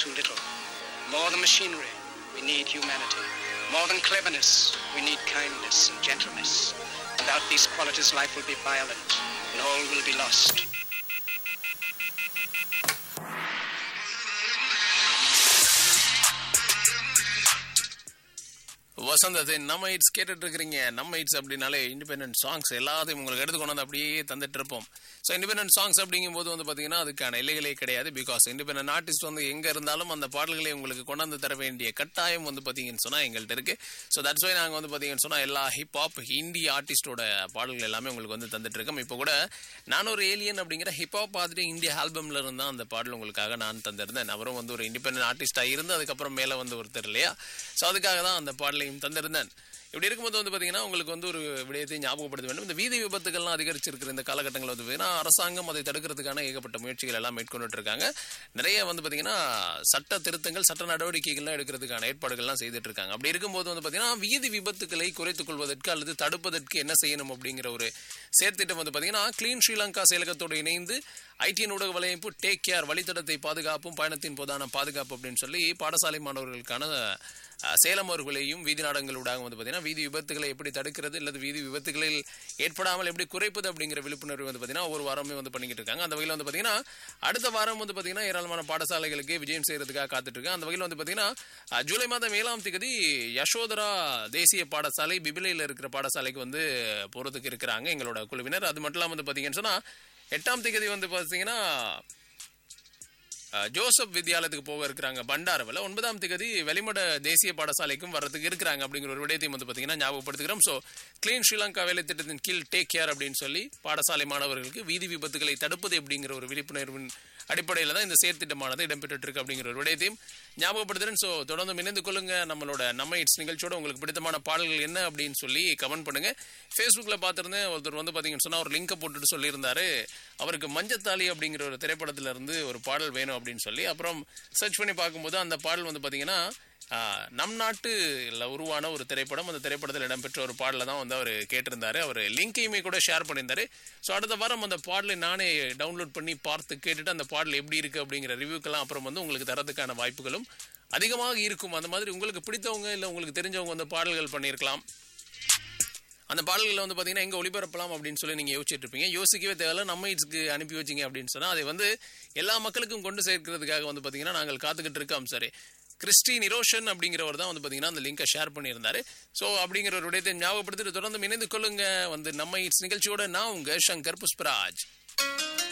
too little. More than machinery, we need humanity. More than cleverness, we need kindness and gentleness. Without these qualities, life will be violent, and all will be lost. வசந்தத்தின் நம்ம it's கேட்டுட்டு இருக்கிறீங்க நம்ம it's அப்படின்னாலே independent songs எல்லாத்தையும் உங்களுக்கு எடுத்து கொண்டு வந்து அப்படியே தந்துட்டு இருப்போம் ஸோ இண்டிபெண்டன்ட் சாங்ஸ் அப்படிங்கும்போது வந்து பார்த்தீங்கன்னா அதுக்கான எல்லைகளே கிடையாது பிகாஸ் இண்டிபெண்டன்ட் ஆர்டிஸ்ட் வந்து எங்கே இருந்தாலும் அந்த பாடல்களை உங்களுக்கு கொண்டு வந்து தர வேண்டிய கட்டாயம் வந்து பார்த்தீங்கன்னு சொன்னால் எங்கள்கிட்ட இருக்கு ஸோ தட்ஸ் வை நாங்கள் வந்து பார்த்தீங்கன்னு சொன்னால் எல்லா ஹிப் ஹாப் ஹிந்தி ஆர்டிஸ்டோட பாடல்கள் எல்லாமே உங்களுக்கு வந்து தந்துட்டு இருக்கோம் இப்போ கூட நான் ஒரு ஏலியன் அப்படிங்கிற ஹிப் ஹாப் பார்த்துட்டு இந்தியா ஆல்பம்ல இருந்தால் அந்த பாடல் உங்களுக்காக நான் தந்திருந்தேன் அவரும் வந்து ஒரு இண்டிபெண்டன்ட் ஆர்டிஸ்டாக இருந்து அதுக்கப்புறம் மேலே வந்து ஒருத்தர் இல்லையா ஸோ அதுக்காக தான் அந்த பாடலையும் தந்திருந்தேன் இப்படி இருக்கும்போது வந்து பார்த்தீங்கன்னா உங்களுக்கு வந்து ஒரு விடயத்தை ஞாபகப்படுத்த வேண்டும் இந்த வீதி விபத்துகள்லாம் அதிகரிச்சிருக்கிற இந்த காலகட்டங்களில் வந்து பார்த்தீங்கன்னா அரசாங்கம் அதை தடுக்கிறதுக்கான ஏகப்பட்ட முயற்சிகள் எல்லாம் மேற்கொண்டுட்டு இருக்காங்க நிறைய வந்து பார்த்தீங்கன்னா சட்ட திருத்தங்கள் சட்ட நடவடிக்கைகள்லாம் எடுக்கிறதுக்கான ஏற்பாடுகள்லாம் செய்துட்டு இருக்காங்க அப்படி இருக்கும்போது வந்து பார்த்தீங்கன்னா வீதி விபத்துக்களை குறைத்துக் கொள்வதற்கு அல்லது தடுப்பதற்கு என்ன செய்யணும் அப்படிங்கிற ஒரு செயற்திட்டம் வந்து பார்த்தீங்கன்னா கிளீன் ஸ்ரீலங்கா செயலகத்தோடு இணைந்து ஐடிஎன் ஊடக வலையமைப்பு டேக் கேர் வழித்தடத்தை பாதுகாப்பும் பயணத்தின் போதான பாதுகாப்பு அப்படின்னு சொல்லி பாடசாலை மாணவர்களுக்கான அஹ், சேலம் அவர்களையும் வீதி நாடங்களூடாக வந்து பார்த்தீங்கன்னா வீதி விபத்துகளை எப்படி தடுக்கிறது அல்லது வீதி விபத்துகளில் ஏற்படாமல் எப்படி குறைப்பது அப்படிங்கிற விழிப்புணர்வு வந்து பார்த்தீங்கன்னா ஒரு வாரமே வந்து பண்ணிக்கிட்டு இருக்காங்க அந்த வகையில் வந்து பார்த்தீங்கன்னா அடுத்த வாரம் வந்து பார்த்தீங்கன்னா ஏராளமான பாடசாலைகளுக்கு விஜயம் செய்யறதுக்காக காத்துட்டு இருக்கு அந்த வகையில் வந்து பார்த்தீங்கன்னா அஹ், ஜூலை மாதம் ஏழாம் தேதி யசோதரா தேசிய பாடசாலை பிபிலையில் இருக்கிற பாடசாலைக்கு வந்து போகிறதுக்கு இருக்கிறாங்க எங்களோட குழுவினர் அது மட்டும் இல்லாமல் வந்து பார்த்தீங்கன்னு சொன்னால் எட்டாம் தேதி வந்து பார்த்தீங்கன்னா அஹ், ஜோசப் வித்யாலயத்துக்கு போக இருக்கிறாங்க பண்டாரவில் ஒன்பதாம் தேதி வெளிமட தேசிய பாடசாலைக்கும் வர்றதுக்கு இருக்கிறாங்க அப்படிங்கிற ஒரு விடயத்தையும் வந்து பார்த்தீங்கன்னா ஞாபகப்படுத்துகிறோம் ஸோ கிளீன் ஸ்ரீலங்கா வேலை திட்டத்தின் கீழ் டேக் கேர் அப்படின்னு சொல்லி பாடசாலை மாணவர்களுக்கு வீதி விபத்துகளை தடுப்பது அப்படிங்கிற ஒரு விழிப்புணர்வின் அடிப்படையில் தான் இந்த செயற்திட்டமானது இடம்பெற்று இருக்கு அப்படிங்கிற ஒரு விடயத்தையும் ஞாபகப்படுத்துறேன் ஸோ தொடர்ந்து இணைந்து கொள்ளுங்க நம்மளோட நம்ம இட்ஸ் நிகழ்ச்சியோட உங்களுக்கு பிடித்தமான பாடல்கள் என்ன அப்படின்னு சொல்லி கமெண்ட் பண்ணுங்க ஃபேஸ்புக்கில் பார்த்துருந்தேன் ஒருத்தர் வந்து பார்த்தீங்கன்னு சொன்னால் ஒரு லிங்கை போட்டுட்டு சொல்லியிருந்தாரு அவருக்கு மஞ்சத்தாலி அப்படிங்கிற ஒரு திரைப்படத்துல இருந்து ஒரு பாடல் வேணும் அப்படின்னு சொல்லி அப்புறம் சர்ச் பண்ணி பார்க்கும்போது அந்த பாடல் வந்து பார்த்தீங்கன்னா ஆஹ், நம் நாட்டுல உருவான ஒரு திரைப்படம் அந்த திரைப்படத்தில் இடம்பெற்ற ஒரு பாடலை தான் வந்து அவர் கேட்டிருந்தாரு அவர் லிங்கையுமே கூட ஷேர் பண்ணியிருந்தாரு ஸோ அடுத்த வாரம் அந்த பாடலை நானே டவுன்லோட் பண்ணி பார்த்து கேட்டுட்டு அந்த பாடல் எப்படி இருக்கு அப்படிங்கிற ரிவ்யூக்கெல்லாம் அப்புறம் வந்து உங்களுக்கு தரதுக்கான வாய்ப்புகளும் அதிகமாக இருக்கும் அந்த மாதிரி உங்களுக்கு பிடித்தவங்க இல்லை உங்களுக்கு தெரிஞ்சவங்க வந்து பாடல்கள் பண்ணியிருக்கலாம் அந்த பாடல்களை வந்து பார்த்தீங்கன்னா எங்கே ஒளிபரப்பலாம் அப்படின்னு சொல்லி நீங்கள் யோசிச்சுட்டு இருப்பீங்க யோசிக்கவே தேவையில்ல நம்ம இட்ஸ்க்கு அனுப்பி வச்சிங்க அப்படின்னு சொன்னால் அதை வந்து எல்லா மக்களுக்கும் கொண்டு சேர்க்கிறதுக்காக வந்து பார்த்தீங்கன்னா நாங்கள் காத்துக்கிட்டு இருக்கோம் சரி கிறிஸ்டி நிரோஷன் அப்படிங்கிறவர் தான் வந்து பார்த்தீங்கன்னா அந்த லிங்கை ஷேர் பண்ணியிருந்தாரு ஸோ அப்படிங்கிற ஒரு விடயத்தை ஞாபகப்படுத்திட்டு தொடர்ந்து இணைந்து கொள்ளுங்க வந்து நம்ம இட்ஸ் நிகழ்ச்சியோட நான் உங்க சங்கர் புஷ்பராஜ்